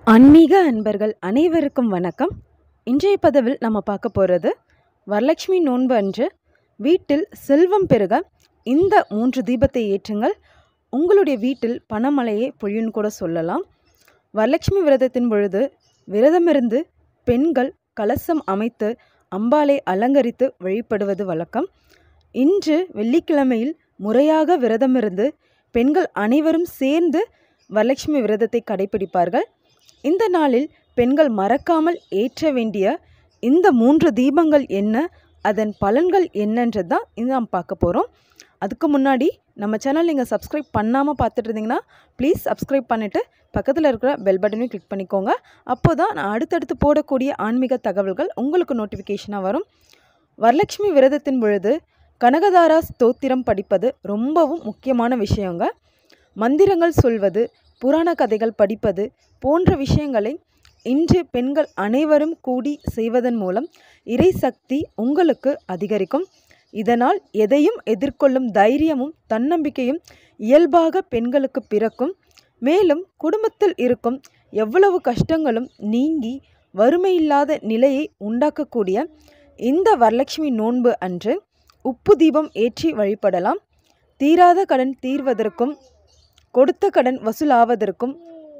ஆன்மீக அன்பர்கள் அனைவருக்கும் வணக்கம் இன்றைய பதிவில் நம்ம பார்க்க போகிறது வரலட்சுமி நோன்பு அன்று வீட்டில் செல்வம் பெருக இந்த மூன்று தீபத்தை ஏற்றுங்கள் உங்களுடைய வீட்டில் பணமழையை பொழியுன்னு கூட சொல்லலாம் வரலட்சுமி விரதத்தின் பொழுது விரதமிருந்து பெண்கள் கலசம் அமைத்து அம்பாளை அலங்கரித்து வழிபடுவது வழக்கம் இன்று வெள்ளிக்கிழமையில் முறையாக விரதமிருந்து பெண்கள் அனைவரும் சேர்ந்து வரலட்சுமி விரதத்தை கடைபிடிப்பார்கள் இந்த நாளில் பெண்கள் மறக்காமல் ஏற்ற வேண்டிய இந்த மூன்று தீபங்கள் என்ன அதன் பலன்கள் என்னன்றது தான் இது நாம் பார்க்க போகிறோம் அதுக்கு முன்னாடி நம்ம சேனல் நீங்கள் சப்ஸ்கிரைப் பண்ணாமல் பார்த்துட்டு இருந்தீங்கன்னா ப்ளீஸ் சப்ஸ்கிரைப் பண்ணிவிட்டு பக்கத்தில் இருக்கிற பெல் பட்டனையும் கிளிக் பண்ணிக்கோங்க அப்போ தான் நான் அடுத்தடுத்து போடக்கூடிய ஆன்மீக தகவல்கள் உங்களுக்கு நோட்டிஃபிகேஷனாக வரும் வரலட்சுமி விரதத்தின் பொழுது கனகதாரா ஸ்தோத்திரம் படிப்பது ரொம்பவும் முக்கியமான விஷயங்க மந்திரங்கள் சொல்வது புராண கதைகள் படிப்பது போன்ற விஷயங்களை இன்று பெண்கள் அனைவரும் கூடி செய்வதன் மூலம் இறை சக்தி உங்களுக்கு அதிகரிக்கும் இதனால் எதையும் எதிர்கொள்ளும் தைரியமும் தன்னம்பிக்கையும் இயல்பாக பெண்களுக்கு பிறக்கும் மேலும் குடும்பத்தில் இருக்கும் எவ்வளவு கஷ்டங்களும் நீங்கி வறுமையில்லாத நிலையை உண்டாக்கக்கூடிய இந்த வரலட்சுமி நோன்பு அன்று உப்பு தீபம் ஏற்றி வழிபடலாம் தீராத கடன் தீர்வதற்கும் கொடுத்த கடன் வசூலாவதற்கும்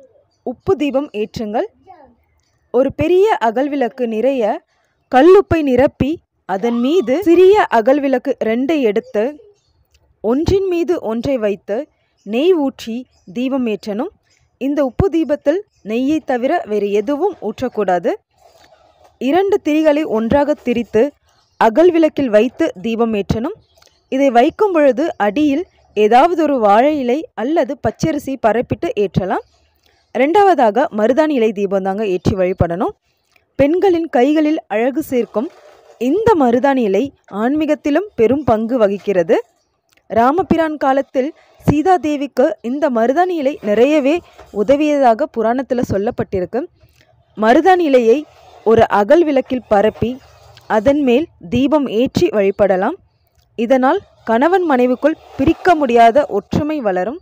உப்பு தீபம் ஏற்றுங்கள் ஒரு பெரிய அகல்விளக்கு நிறைய கல்லுப்பை நிரப்பி அதன் மீது சிறிய அகல்விளக்கு ரெண்டை எடுத்து ஒன்றின் மீது ஒன்றை வைத்து நெய் ஊற்றி தீபம் ஏற்றணும் இந்த உப்பு தீபத்தில் நெய்யை தவிர வேறு எதுவும் ஊற்றக்கூடாது இரண்டு திரிகளை ஒன்றாக திரித்து அகல் விளக்கில் வைத்து தீபம் ஏற்றணும் இதை வைக்கும் பொழுது அடியில் ஏதாவது ஒரு வாழை இலை அல்லது பச்சரிசி பரப்பிட்டு ஏற்றலாம் ரெண்டாவதாக மருதாணி இலை தீபம் தாங்க ஏற்றி வழிபடணும் பெண்களின் கைகளில் அழகு சேர்க்கும் இந்த மருதாணி இலை ஆன்மீகத்திலும் பெரும் பங்கு வகிக்கிறது ராமபிரான் காலத்தில் சீதாதேவிக்கு இந்த மருதாணி இலை நிறையவே உதவியதாக புராணத்தில் சொல்லப்பட்டிருக்கு மருதாணி இலையை ஒரு அகல் விளக்கில் பரப்பி அதன் மேல் தீபம் ஏற்றி வழிபடலாம் இதனால் கணவன் மனைவிக்குள் பிரிக்க முடியாத ஒற்றுமை வளரும்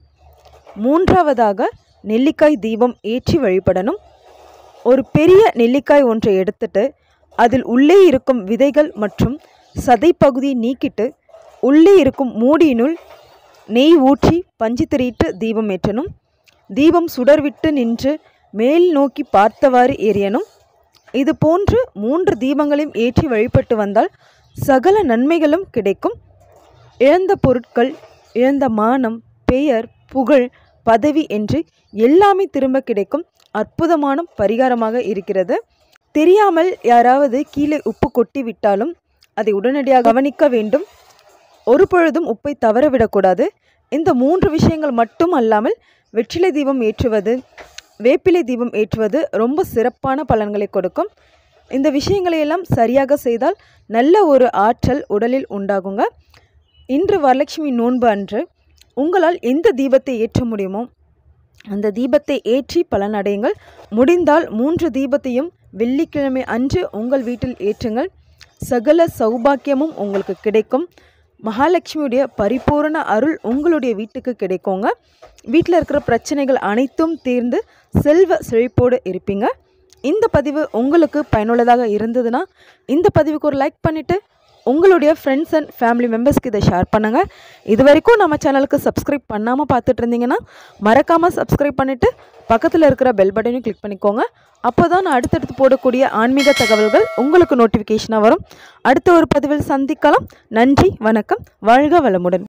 மூன்றாவதாக நெல்லிக்காய் தீபம் ஏற்றி வழிபடணும் ஒரு பெரிய நெல்லிக்காய் ஒன்றை எடுத்துட்டு அதில் உள்ளே இருக்கும் விதைகள் மற்றும் சதை பகுதியை நீக்கிட்டு உள்ளே இருக்கும் மூடியினுள் நெய் ஊற்றி பஞ்சு திரியிட்டு தீபம் ஏற்றணும் தீபம் சுடர்விட்டு நின்று மேல் நோக்கி பார்த்தவாறு எரியணும் இது போன்று மூன்று தீபங்களையும் ஏற்றி வழிபட்டு வந்தால் சகல நன்மைகளும் கிடைக்கும் இழந்த பொருட்கள் இழந்த மானம் பெயர் புகழ் பதவி என்று எல்லாமே திரும்ப கிடைக்கும் அற்புதமான பரிகாரமாக இருக்கிறது தெரியாமல் யாராவது கீழே உப்பு கொட்டி விட்டாலும் அதை உடனடியாக கவனிக்க வேண்டும் ஒரு பொழுதும் உப்பை தவறவிடக்கூடாது இந்த மூன்று விஷயங்கள் மட்டும் அல்லாமல் வெற்றிலை தீபம் ஏற்றுவது வேப்பிலை தீபம் ஏற்றுவது ரொம்ப சிறப்பான பலன்களை கொடுக்கும் இந்த விஷயங்களை எல்லாம் சரியாக செய்தால் நல்ல ஒரு ஆற்றல் உடலில் உண்டாகுங்க இன்று வரலட்சுமி நோன்பு அன்று உங்களால் எந்த தீபத்தை ஏற்ற முடியுமோ அந்த தீபத்தை ஏற்றி பலனடையுங்கள் முடிந்தால் மூன்று தீபத்தையும் வெள்ளிக்கிழமை அன்று உங்கள் வீட்டில் ஏற்றுங்கள் சகல சௌபாக்கியமும் உங்களுக்கு கிடைக்கும் மகாலட்சுமியுடைய பரிபூரண அருள் உங்களுடைய வீட்டுக்கு கிடைக்குங்க வீட்டில் இருக்கிற பிரச்சனைகள் அனைத்தும் தீர்ந்து செல்வ செழிப்போடு இருப்பீங்க இந்த பதிவு உங்களுக்கு பயனுள்ளதாக இருந்ததுன்னா இந்த பதிவுக்கு ஒரு லைக் பண்ணிவிட்டு உங்களுடைய ஃப்ரெண்ட்ஸ் அண்ட் ஃபேமிலி மெம்பர்ஸ்க்கு இதை ஷேர் பண்ணுங்கள் இது வரைக்கும் நம்ம சேனலுக்கு சப்ஸ்கிரைப் பண்ணாமல் பார்த்துட்டு இருந்தீங்கன்னா மறக்காமல் சப்ஸ்கிரைப் பண்ணிவிட்டு பக்கத்தில் இருக்கிற பெல் பட்டனையும் கிளிக் பண்ணிக்கோங்க அப்போ தான் நான் அடுத்தடுத்து போடக்கூடிய ஆன்மீக தகவல்கள் உங்களுக்கு நோட்டிஃபிகேஷனாக வரும் அடுத்த ஒரு பதிவில் சந்திக்கலாம் நன்றி வணக்கம் வாழ்க வளமுடன்